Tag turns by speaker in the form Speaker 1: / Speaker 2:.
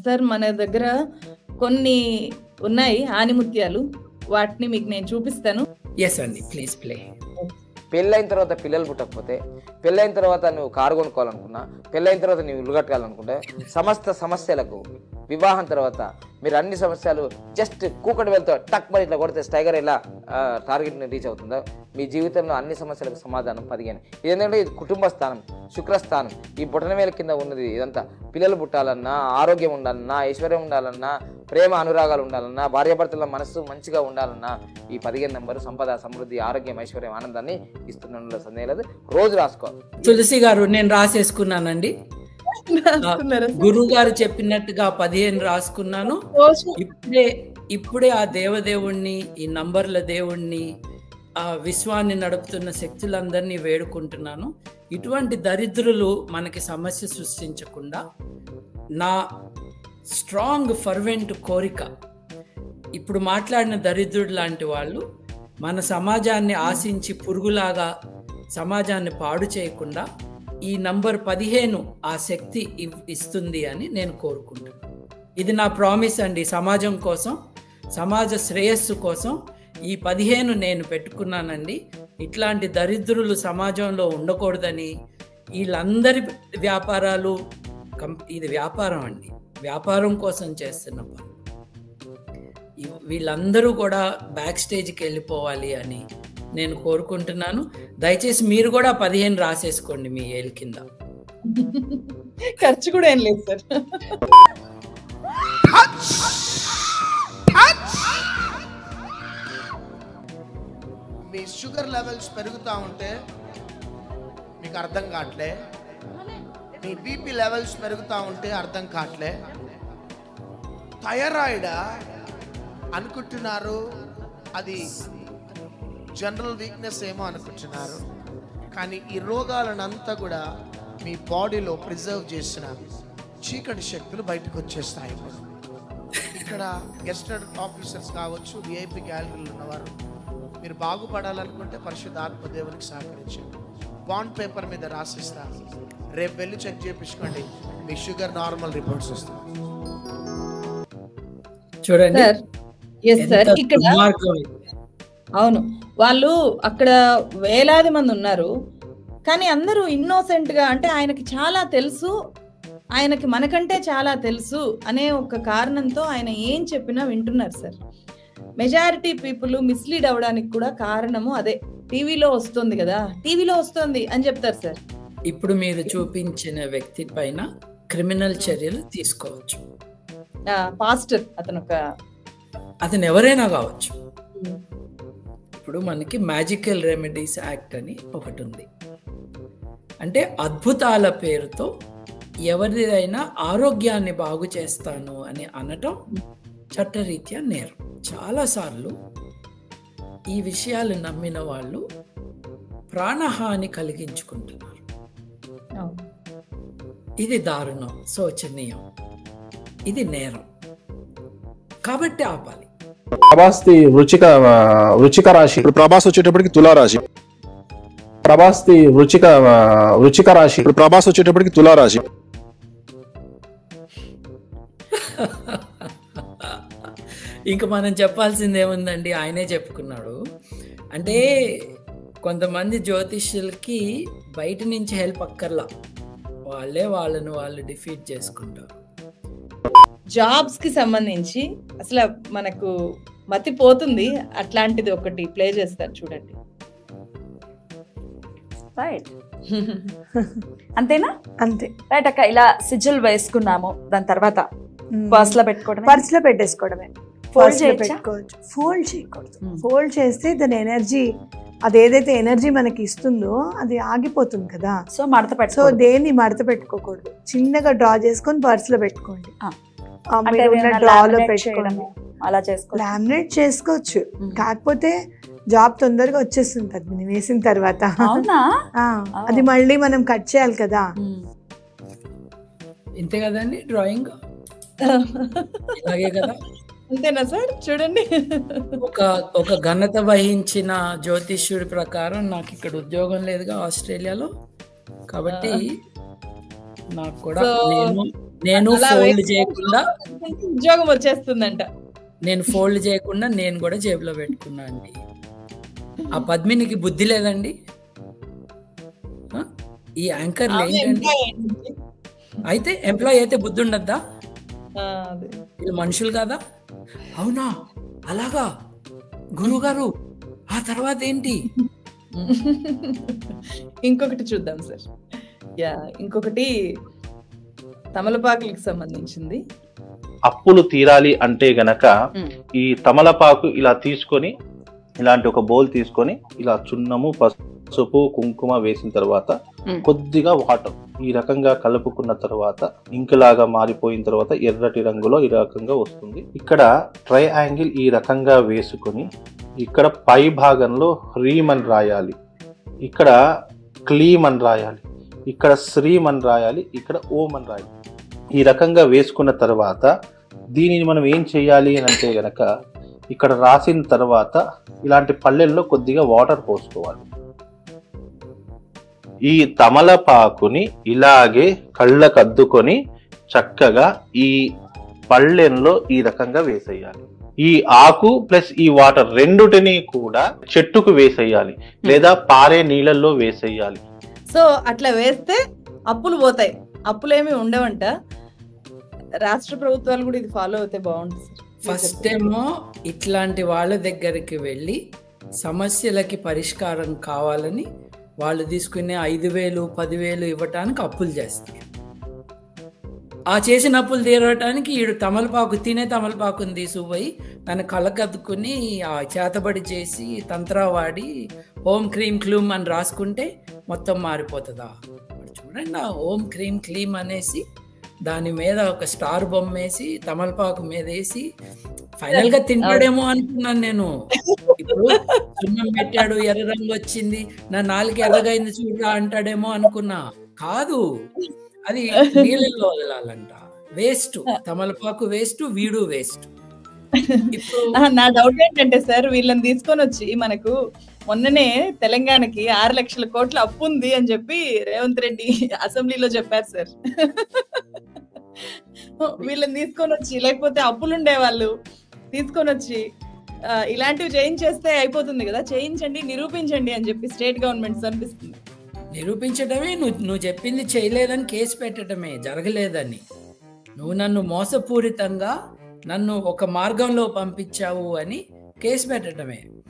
Speaker 1: Sir మన దగ్గర కొన్ని ఉన్నాయి ఆనిముత్యాలు వాటిని మీకు నేను చూపిస్తాను
Speaker 2: ఎస్ అండి ప్లీజ్ ప్లే
Speaker 3: పెళ్ళైన తర్వాత పిల్లలు పుట్టకపోతే పెళ్ళైన తర్వాత నువ్వు కారు కొనుక్కోవాలనుకున్నా పెళ్ళైన తర్వాత నువ్వు ఇల్లు కట్టుకోవాలనుకుంటే సమస్త సమస్యలకు వివాహం తర్వాత మీరు అన్ని సమస్యలు జస్ట్ కూకటి వెళ్తే టక్ మరి ఇట్లా కొడితే స్టైగర్ ఇలా టార్గెట్ని రీచ్ అవుతుందో మీ జీవితంలో అన్ని సమస్యలకు సమాధానం పదిహేను ఇది ఏంటంటే ఇది కుటుంబ స్థానం శుక్రస్థానం ఈ బుటనవేల కింద ఉన్నది ఇదంతా పిల్లలు పుట్టాలన్నా ఆరోగ్యం ఉండాలన్నా ఐశ్వర్యం ఉండాలన్నా ప్రేమ అనురాగాలు ఉండాలన్నా భార్యాభర్తల మనస్సు మంచిగా ఉండాలన్నా ఈ పదిహేను నెంబరు సంపద సమృద్ధి ఆరోగ్యం ఐశ్వర్యం ఆనందాన్ని ఇస్తున్న సందేహం లేదు రోజు రాసుకో
Speaker 2: తులసి గారు నేను రాసేసుకున్నానండి
Speaker 1: రాసుకున్నారా సార్?
Speaker 2: గురువు గారు చెప్పినట్టుగా పదిహేను రాసుకున్నాను
Speaker 1: రోజు
Speaker 2: ఇప్పుడే ఇప్పుడే ఆ దేవదేవుణ్ణి ఈ నంబర్ల దేవుణ్ణి ఆ విశ్వాన్ని నడుపుతున్న శక్తులందరినీ వేడుకుంటున్నాను ఇటువంటి దరిద్రులు మనకి సమస్య సృష్టించకుండా నా స్ట్రాంగ్ ఫర్వెంట్ కోరిక ఇప్పుడు మాట్లాడిన దరిద్రుడు లాంటి వాళ్ళు మన సమాజాన్ని ఆశించి పురుగులాగా సమాజాన్ని పాడు చేయకుండా ఈ నంబర్ పదిహేను ఆ శక్తి ఇవ్- ఇస్తుంది అని నేను కోరుకుంటున్నాను ఇది నా ప్రామిస్ అండి సమాజం కోసం సమాజ శ్రేయస్సు కోసం ఈ పదిహేను నేను పెట్టుకున్నానండి ఇట్లాంటి దరిద్రులు సమాజంలో ఉండకూడదని వీళ్ళందరి వ్యాపారాలు కం ఇది వ్యాపారం అండి వ్యాపారం కోసం చేస్తున్న పని ఈ- వీళ్ళందరూ కూడా బ్యాక్ స్టేజ్కి వెళ్ళిపోవాలి అని నేను కోరుకుంటున్నాను దయచేసి మీరు కూడా పదిహేను రాసేసుకోండి మీ ఏలి కింద
Speaker 1: ఖర్చు కూడా ఏం లేదు సార్
Speaker 4: మీ షుగర్ లెవెల్స్ పెరుగుతూ ఉంటే మీకు అర్థం కావట్లే మీ బీపీ లెవెల్స్ పెరుగుతూ ఉంటే అర్థం కావట్లే థైరాయిడ్ అనుకుంటున్నారు అది జనరల్ వీక్నెస్ ఏమో అనుకుంటున్నారు కానీ ఈ రోగాలనంతా కూడా మీ బాడీలో ప్రిజర్వ్ చేసిన చీకటి శక్తులు బయటకు వచ్చేస్తాయి ఇప్పుడు ఇక్కడ గెస్టెడ్ ఆఫీసర్స్ కావచ్చు విఐపి గ్యాలరీలు ఉన్నవారు మీరు బాగుపడాలనుకుంటే పరిశుద్ధ ఆత్మదేవునికి సహకరించండి బాండ్ పేపర్ మీద రాసిస్తారు రేపు వెళ్ళి చెక్ చేయించుకోండి మీ షుగర్ నార్మల్ రిపోర్ట్స్ వస్తాయి
Speaker 2: చూడండి
Speaker 1: సార్ ఎస్ సార్
Speaker 2: ఎంత
Speaker 1: ఇక్కడ
Speaker 2: దుర్మార్గం ఇది.
Speaker 1: అవును వాళ్ళు అక్కడ వేలాది మంది ఉన్నారు కానీ అందరూ ఇన్నోసెంట్ గా అంటే ఆయనకి చాలా తెలుసు ఆయనకి మనకంటే చాలా తెలుసు అనే ఒక కారణంతో ఆయన ఏం చెప్పినా వింటున్నారు సార్ మెజారిటీ పీపుల్ మిస్లీడ్ అవ్వడానికి కూడా కారణము అదే టీవీలో వస్తుంది కదా టీవీలో వస్తుంది అని చెప్తారు సార్
Speaker 2: ఇప్పుడు మీరు చూపించిన వ్యక్తి పైన క్రిమినల్ చర్యలు తీసుకోవచ్చు
Speaker 1: పాస్టర్ అతను ఒక
Speaker 2: అతను ఎవరైనా కావచ్చు ఇప్పుడు మనకి మ్యాజికల్ రెమెడీస్ యాక్ట్ అని ఒకటి ఉంది అంటే అద్భుతాల పేరుతో ఎవరిదైనా ఆరోగ్యాన్ని బాగు చేస్తాను అని అనటం చట్టరీత్యా నేరం చాలాసార్లు ఈ విషయాలు నమ్మిన వాళ్ళు ప్రాణహాని కలిగించుకుంటున్నారు
Speaker 1: అవును.
Speaker 2: ఇది దారుణం శోచనీయం ఇది నేరం కాబట్టి ఆపాలి
Speaker 5: ప్రభాస్ది వృచ్చిక ఆ, వృచ్చిక రాశి
Speaker 6: ఇప్పుడు ప్రభాస్ వచ్చేటప్పటికి తులారాశి
Speaker 5: ప్రభాస్ది వృచ్చిక ఆ, వృచ్చిక రాశి
Speaker 6: ఇప్పుడు ప్రభాస్ వచ్చేటప్పటికి తులారాశి
Speaker 2: ఇంకా మనం చెప్పాల్సింది ఏముందండి ఆయనే చెప్పుకున్నాడు అంటే కొంతమంది జ్యోతిష్యులకి బయట నుంచి హెల్ప్ అక్కర్లా వాళ్ళే వాళ్ళను వాళ్ళు డిఫీట్ చేసుకుంటారు
Speaker 1: జాబ్స్ కి సంబంధించి అసలు మనకు మతి పోతుంది అట్లాంటిది ఒకటి ప్లే చేస్తారు చూడండి
Speaker 7: రైట్ అంతేనా
Speaker 8: అంతే
Speaker 7: రైట్ అక్క ఇలా సిజిల్ వేసుకున్నాము దాని తర్వాత పర్స్ లో పెట్టుకోవడం
Speaker 8: పర్స్ లో పెట్టేసుకోవడమే
Speaker 7: Fold
Speaker 8: Purse లో
Speaker 7: చేయొచ్చా?
Speaker 8: పెట్టుకోవచ్చు ఫోల్డ్ చేయకూడదు
Speaker 7: Hmm.
Speaker 8: ఫోల్డ్ చేస్తే దాని ఎనర్జీ అది ఏదైతే ఎనర్జీ మనకి ఇస్తుందో అది ఆగిపోతుంది కదా
Speaker 7: సో మడత
Speaker 8: సో
Speaker 7: పెట్టుకో
Speaker 8: దేన్ని మడత పెట్టుకోకూడదు చిన్నగా డ్రా చేసుకొని పర్స్ లో పెట్టుకోండి
Speaker 7: ఆ.
Speaker 8: ఆ,
Speaker 7: అంటే
Speaker 8: మీరు ఉన్న
Speaker 7: ఏదైనా
Speaker 8: డ్రా లో
Speaker 7: laminate
Speaker 8: పెట్టుకోండి
Speaker 7: చేయడము, అలా చేసుకో
Speaker 8: లామినేట్ చేసుకోవచ్చు
Speaker 7: Hmm.
Speaker 8: కాకపోతే జాబ్ తొందరగా వచ్చేస్తుంది అది మనం వేసిన తర్వాత
Speaker 7: అవునా
Speaker 8: ఆ, అది మళ్ళీ మనం కట్ చేయాలి కదా
Speaker 7: ఉమ్.
Speaker 2: ఇంతే కదండి డ్రాయింగ్ ఇలాగే కదా
Speaker 1: అంతేనా సార్ చూడండి
Speaker 2: ఒక ఒక ఘనత వహించిన జ్యోతిష్యుడి ప్రకారం నాకు ఇక్కడ ఉద్యోగం లేదుగా ఆస్ట్రేలియాలో కాబట్టి నాకు కూడా
Speaker 1: So-
Speaker 2: నేను నేను
Speaker 1: అలా
Speaker 2: ఫోల్డ్
Speaker 1: వేస్తే
Speaker 2: చేయకుండా
Speaker 1: ఉద్యోగం వచ్చేస్తుందంట
Speaker 2: నేను ఫోల్డ్ చేయకుండా నేను కూడా జేబులో పెట్టుకున్నా అండి ఆ పద్మినికి బుద్ధి లేదండి ఆ? ఈ యాంకర్లు
Speaker 1: ఆమె
Speaker 2: ఏంటండి
Speaker 1: employee ఏంటి?
Speaker 2: అయితే ఎంప్లాయ్ అయితే బుద్ధి ఉండద్దా
Speaker 1: ఆ, అదే.
Speaker 2: వీళ్ళు మనుషులు కాదా అవునా అలాగా గురుగారు ఆ తర్వాత ఏంటి
Speaker 1: ఇంకొకటి చూద్దాం సార్ యా ఇంకొకటి తమలపాకులకు సంబంధించింది
Speaker 9: అప్పులు తీరాలి అంటే గనక
Speaker 1: మ్మ్.
Speaker 9: ఈ తమలపాకు ఇలా తీసుకొని ఇలాంటి ఒక బౌల్ తీసుకొని ఇలా చున్నము పసుపు కుంకుమ వేసిన తర్వాత
Speaker 1: మ్మ్.
Speaker 9: కొద్దిగా వాటర్ ఈ రకంగా కలుపుకున్న తర్వాత ఇంకులాగా మారిపోయిన తర్వాత ఎర్రటి రంగులో ఈ రకంగా వస్తుంది ఇక్కడ ట్రై యాంగిల్ ఈ రకంగా వేసుకొని ఇక్కడ పై భాగంలో హ్రీమ్ అని రాయాలి ఇక్కడ క్లీమ్ అని రాయాలి ఇక్కడ శ్రీమ్ అని రాయాలి ఇక్కడ ఓం అని రాయాలి ఈ రకంగా వేసుకున్న తర్వాత దీనిని మనం ఏం చేయాలి అని అంటే గనక ఇక్కడ రాసిన తర్వాత ఇలాంటి పల్లెల్లో కొద్దిగా వాటర్ పోసుకోవాలి ఈ తమలపాకుని ఇలాగే కళ్ళకద్దుకొని చక్కగా ఈ పళ్ళెంలో ఈ రకంగా వేసేయాలి ఈ ఆకు ప్లస్ ఈ వాటర్ రెండుటిని కూడా చెట్టుకు వేసేయాలి లేదా పారే నీళ్ళల్లో వేసేయాలి
Speaker 1: సో అట్లా వేస్తే అప్పులు పోతాయి అప్పులేమి ఉండవంట రాష్ట్ర ప్రభుత్వాలు కూడా ఇది ఫాలో అవుతే బాగుంటుంది సార్
Speaker 2: ఫస్ట్ ఏమో ఇట్లాంటి వాళ్ళ దగ్గరికి వెళ్ళి సమస్యలకి పరిష్కారం కావాలని వాళ్ళు తీసుకునే ఐదు వేలు పదివేలు ఇవ్వటానికి అప్పులు చేస్తారు ఆ చేసిన అప్పులు తీరటానికి ఈడు తమలపాకు తినే తమలపాకుని తీసుకుపోయి దాన్ని కళ్ళకద్దుకుని ఆ చేతబడి చేసి తంత్రా వాడి ఓం క్రీమ్ క్లూమ్ అని రాసుకుంటే మొత్తం మారిపోతుందా ఇప్పుడు చూడండి ఆ ఓం క్రీమ్ క్లీమ్ అనేసి దాని మీద ఒక స్టార్ బొమ్మ వేసి తమలపాకు మీద వేసి ఫైనల్ గా తింటాడేమో అనుకున్నాను నేను ఇప్పుడు సున్నం పెట్టాడు ఎర్ర రంగు వచ్చింది నా నాలుగు ఎర్రగైంది చూడరా అంటాడేమో అనుకున్నా కాదు అది నీళ్ళల్లో వదలాలంట వేస్ట్ తమలపాకు వేస్ట్ వీడు వేస్ట్ ఇప్పుడు
Speaker 1: ఆ, నా డౌట్ ఏంటంటే సార్ వీళ్ళని తీసుకొని వచ్చి మనకు మొన్ననే తెలంగాణకి ఆరు లక్షల కోట్ల అప్పు ఉంది అని చెప్పి రేవంత్ రెడ్డి అసెంబ్లీలో చెప్పారు సార్ వీళ్ళని తీసుకొని వచ్చి లేకపోతే అప్పులు ఉండే వాళ్ళు తీసుకొని వచ్చి ఆ, ఇలాంటివి చేయించేస్తే అయిపోతుంది కదా చేయించండి నిరూపించండి అని చెప్పి స్టేట్ గవర్నమెంట్స్ అనిపిస్తుంది
Speaker 2: నిరూపించడమే నువ్వు నువ్వు చెప్పింది చేయలేదని కేసు పెట్టడమే జరగలేదని నువ్వు నన్ను మోసపూరితంగా నన్ను ఒక మార్గంలో పంపించావు అని కేసు పెట్టడమే